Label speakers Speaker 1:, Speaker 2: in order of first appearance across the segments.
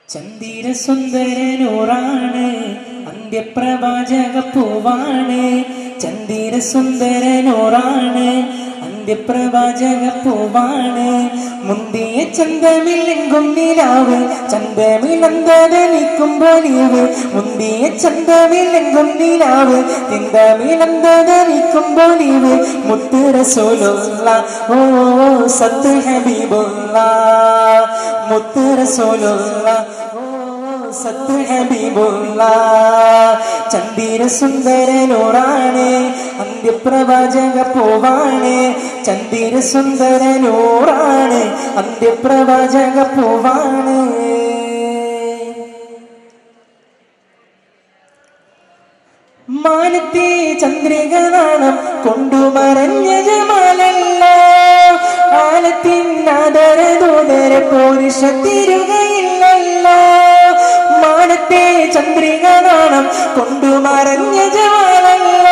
Speaker 1: ചന്ദിര സുന്ദരനൂറാണ് അന്ത്യപ്രവാചക പൂവാണ് ചന്ദിര സുന്ദരനൂറാണ് അന്ത്യപ്രവാചക പൂവാണ് മുന്തിയ ചന്തമില്ലെങ്കും നിലാവ് ചന്തമിളന്തനിക്കുമ്പോൾ നീവ് മുന്തിയ ചന്തമില്ലെങ്കും നിലാവ് ചിന്തമിളന്തനിക്കുമ്പോൾ നീവ് മുത്ത് റസൂലുള്ള ഓ സത്ത് ഹബീബുള്ള മുത്ത് റസൂലുള്ള ഓ സത്ത് ഹബീബുള്ള ചന്ദിര സുന്ദരനൂറാണ് അന്ത്യപ്രവാചക പൂവാണ് ചന്ദിര സുന്ദരനൂറാണ് അന്ത്യപ്രവാചക പൂവാണ് മാനത്തെ ചന്ദ്രിക നാണം കൊണ്ടുമറഞ്ഞ ജമാലല്ല ആലത്തിനാദരദൂതര പോരുഷ തിരുകയില്ലല്ല മാനത്തെ ചന്ദ്രിക നാണം കൊണ്ടുമറഞ്ഞ ജമാലല്ല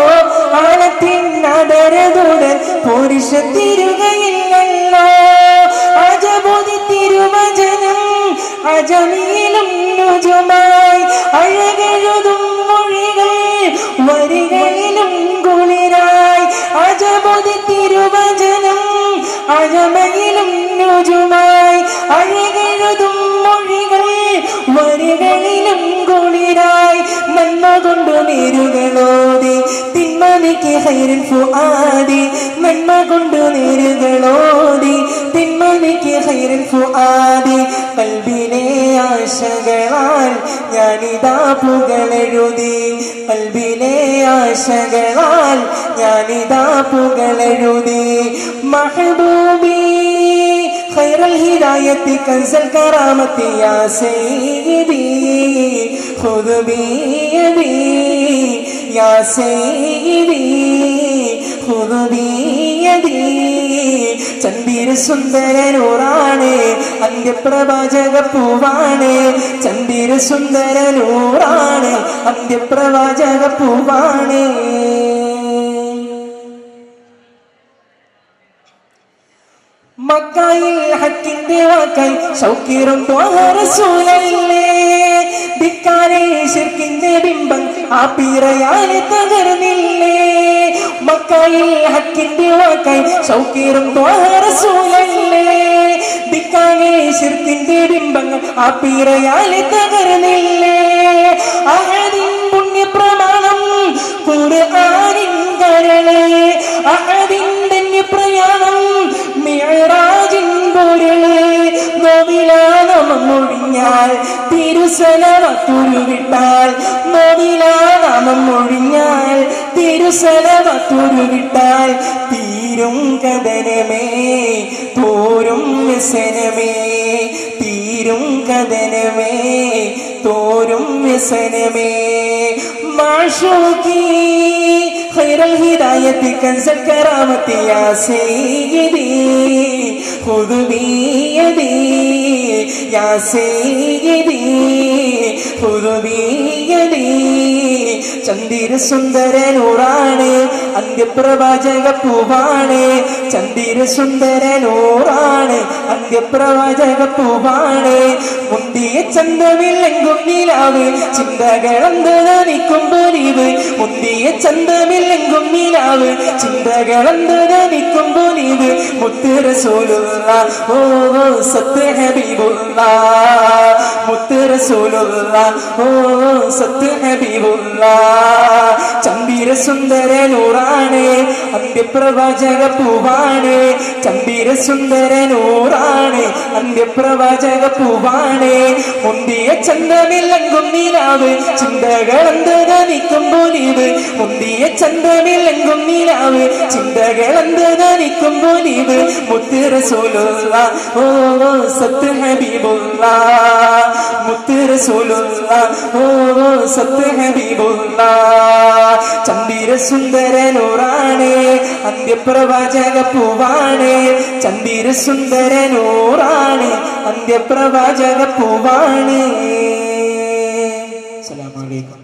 Speaker 1: ആലത്തിനാദരദൂതർ പോരുഷ തിരുകയില്ലല്ല അജബോധി തിരുവചനം അജമീലും നുജുമായി അഴകെഴുതും മൊഴികൾ വരികളിലും കുളിരായി അജബോധി തിരുവചനം അജമയിലും നുജുമായി അഴകെഴുതും മൊഴികൾ വരികളിലും കുളിരായി നന്മ കൊണ്ടു നേരുകളോതി തിന്മനിക്ക് ഹൈറിൻ ഫുആദി നന്മ കൊണ്ടു നേരുകളോതി തിന്മനിക്ക് ഹൈറിൻ ഫുആദി കൽബിലെ ആശകളാൽ ഞാനിതാ പുകളെഴുതി കൽബിലെ ആശകളാൽ ഞാനിതാ പുകളെഴുതി മഹബൂബി خير الهداية كنز الكرامة يا سيدي خذ بيدي يا سيدي خذ بيدي ചന്ദിര സുന്ദരനൂറാണ് അന്ത്യപ്രവാചക പൂവാണ് ചന്ദിര സുന്ദരനൂറാണ് അന്ത്യപ്രവാചക പൂവാണ് മക്കായിൽ ഹക്കിന്റെ വാക്കായി സൗക്കിറും റസൂലല്ലേ ധിക്കാരെ ശിർക്കിന്റെ ബിംബം ആ പീറയാലെ തകർന്നില്ലേ മക്കായിൽ ഹക്കിന്റെ വാക്കായി സൗക്കിറും റസൂലല്ലേ ധിക്കാരെ ശിർക്കിന്റെ ബിംബങ്ങൾ ആ പീറയാലെ തകർന്നില്ലേ അഹദിൻ പുണ്യപ്രമാണം ഖുർആനിൻ കരളെ അഹദിന്റെ പ്രയാണം മിഴറാജിൻ പൊരുള് നോവിലാനമൊഴിഞ്ഞാൽ തിരുസലവത്തുരുവിട്ടാൽ നോവിലാനാമം ഒഴിഞ്ഞാൽ തിരുസലവത്തുരുവിട്ടാൽ തീരും കഥനമേ തോരും വ്യസനമേ തീരും കഥനമേ തോരും വ്യസനമേ മാഷൂക്കി خير الهداية كنز الكرامة يا سيدي خذ بيدي يا سيدي خذ بيدي ചന്ദിര സുന്ദരനൂറാണ് അന്ത്യപ്രവാചക പൂവാണ് ചന്ദിര സുന്ദരനൂറാണ് അന്ത്യപ്രവാചക പൂവാണ് മുന്തിയ ചന്തമില്ലെങ്കും നിലാവ് ചിന്തകളന്തനിക്കും പൊലിവ് മുന്തിയ ചന്തമില്ലെങ്കും നിലാവ് ചിന്തകളന്തനിക്കും പൊലിവ് മുത്തിര സോലുള്ള ഓ സത്യ ഹബീബുള്ള മുത്തിര സോലുള്ള ഓ സത്യ ഹബീബുള്ള ചന്ദിര സുന്ദരനൂറാണ് അന്ത്യപ്രവാചക പൂവാണ് ചന്ദിര സുന്ദരനൂറാണ് അന്ത്യപ്രവാചക പൂവാണ് മുന്തിയ ചന്തമില്ലെങ്കും നിലാവ് ചിന്തകളന്തനിക്കും പൊലിവ് മുന്തിയ ചന്തമില്ലെങ്കും നിലാവ് ചിന്തകളന്തനിക്കും പൊലിവ് മുത്തിര സോലുള്ള ഓ സത്ത് ഹബീബുള്ള മുത്തിര സോലുള്ള ഓ സത്ത് ഹബീബുള്ള ചന്ദിര സുന്ദരനൂറാണ് അന്ത്യപ്രവാചക പൂവാണ് ചന്ദിര സുന്ദരനൂറാണ് അന്ത്യപ്രവാചക പൂവാണ് അസ്സലാമു അലൈക്കും